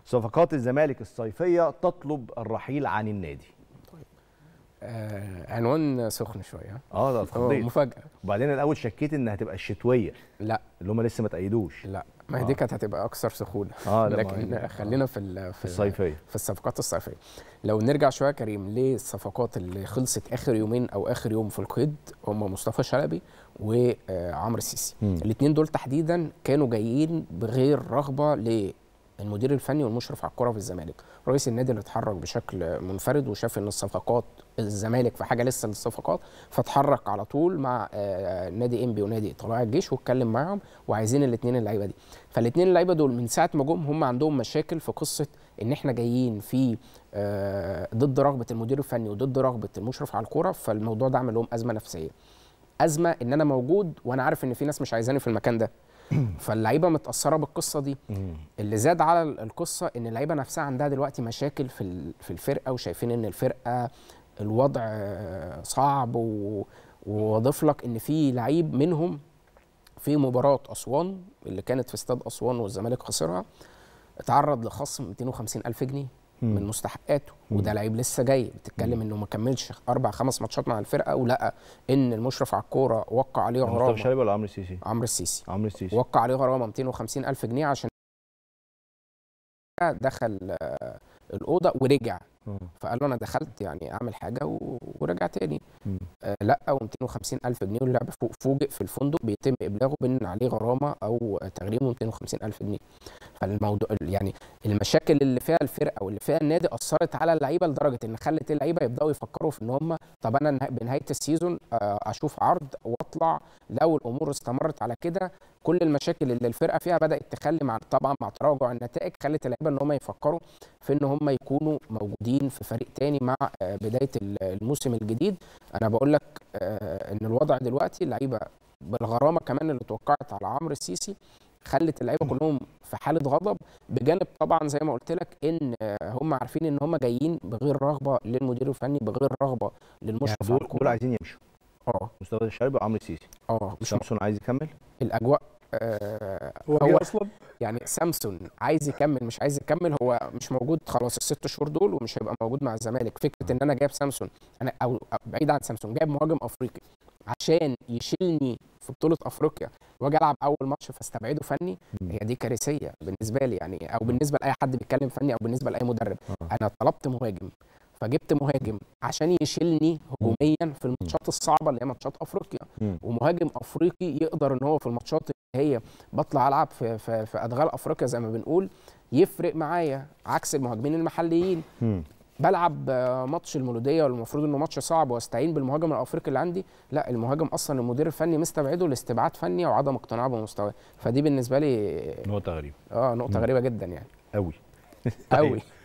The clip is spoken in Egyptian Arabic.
صفقات الزمالك الصيفيه تطلب الرحيل عن النادي آه عنوان سخن شويه اه ده هو اتخضيت مفاجاه وبعدين الاول شكيت انها هتبقى الشتويه لا اللي هم لسه ما تأيدوش لا ما هي دي كانت هتبقى اكثر سخونه اه لا، ما هي لكن دي. خلينا في ال- في الصيفيه في الصفقات الصيفيه لو نرجع شويه يا كريم للصفقات اللي خلصت اخر يومين او اخر يوم في القيد هم مصطفى شلبي وعمرو السيسي مم. الاثنين دول تحديدا كانوا جايين بغير رغبه للمدير الفني والمشرف على الكره في الزمالك رئيس النادي اللي اتحرك بشكل منفرد وشاف ان الصفقات الزمالك في حاجه لسه للصفقات فاتحرك على طول مع آه، نادي انبي ونادي طلائع الجيش واتكلم معاهم وعايزين الاثنين اللعيبه دي فالاثنين اللعيبه دول من ساعه ما جم هم عندهم مشاكل في قصه ان احنا جايين في آه، ضد رغبه المدير الفني وضد رغبه المشرف على الكوره فالموضوع ده عمل لهم ازمه نفسيه ازمه ان انا موجود وانا عارف ان في ناس مش عايزاني في المكان ده فاللعيبه متاثره بالقصه دي مم. اللي زاد على ال- القصه ان اللعيبه نفسها عندها دلوقتي مشاكل في ال- في الفرقه وشايفين ان الفرقه الوضع آه، صعب و- واضيف لك ان في لعيب منهم في مباراه اسوان اللي كانت في استاد اسوان والزمالك خسرها اتعرض لخصم 250 الف جنيه مم. من مستحقاته وده لعيب لسه جاي بتتكلم انه ما كملش اربع خمس ماتشات مع الفرقه ولقى ان المشرف على الكوره وقع عليه مصطفى غرامه شلبي ولا عمرو السيسي؟ عمرو السيسي عمرو السيسي وقع عليه غرامه 250 الف جنيه عشان دخل آه، الاوضه ورجع مم. فقال له انا دخلت يعني اعمل حاجه و- ورجع تاني مم. آه لا و250 الف جنيه واللاعب فوق- فوجئ في الفندق بيتم ابلاغه بان عليه غرامه او تغريمه 250 الف جنيه فالموضوع يعني المشاكل اللي فيها الفرقه واللي فيها النادي اثرت على اللعيبه لدرجه ان خلت اللعيبه يبداوا يفكروا في ان هم طب انا نه- بنهايه السيزون آه، اشوف عرض واطلع لو الامور استمرت على كده كل المشاكل اللي الفرقه فيها بدات تخلي مع طبعا مع تراجع النتائج خلت اللعيبه ان هم يفكروا في ان هم يكونوا موجودين في فريق تاني مع آه، بدايه ال- الموسم الجديد انا بقول لك آه، ان الوضع دلوقتي اللعيبه بالغرامه كمان اللي توقعت على عمرو السيسي خلت اللعيبه كلهم في حاله غضب بجانب طبعا زي ما قلت لك ان آه، هم عارفين ان هم جايين بغير رغبه للمدير الفني بغير رغبه يعني للمشرف على دول دول الكوره عايزين يمشوا اه مصطفى الشلبي وعمرو السيسي اه مش سامسون عايز يكمل الاجواء آه هو هو جه اصلا يعني سامسون عايز يكمل مش عايز يكمل هو مش موجود خلاص الست شهور دول ومش هيبقى موجود مع الزمالك فكره ان انا جايب سامسون انا او أو بعيد عن سامسون جايب مهاجم افريقي عشان يشيلني في بطوله افريقيا واجي العب اول ماتش فاستبعده فني مم. هي دي كارثيه بالنسبه لي يعني او بالنسبه لاي حد بيتكلم فني او بالنسبه لاي مدرب آه. انا طلبت مهاجم فجبت مهاجم عشان يشيلني هجوميا في الماتشات الصعبه اللي هي ماتشات افريقيا مم. ومهاجم افريقي يقدر ان هو في الماتشات اللي هي بطلع العب في في, في ادغال افريقيا زي ما بنقول يفرق معايا عكس المهاجمين المحليين مم. بلعب آه، ماتش المولوديه والمفروض انه ماتش صعب واستعين بالمهاجم الافريقي اللي عندي لا المهاجم اصلا المدير الفني مستبعده لاستبعاد فني وعدم اقتناع بمستواه فدي بالنسبه لي نقطه غريبه اه نقطه مم. غريبه جدا يعني قوي قوي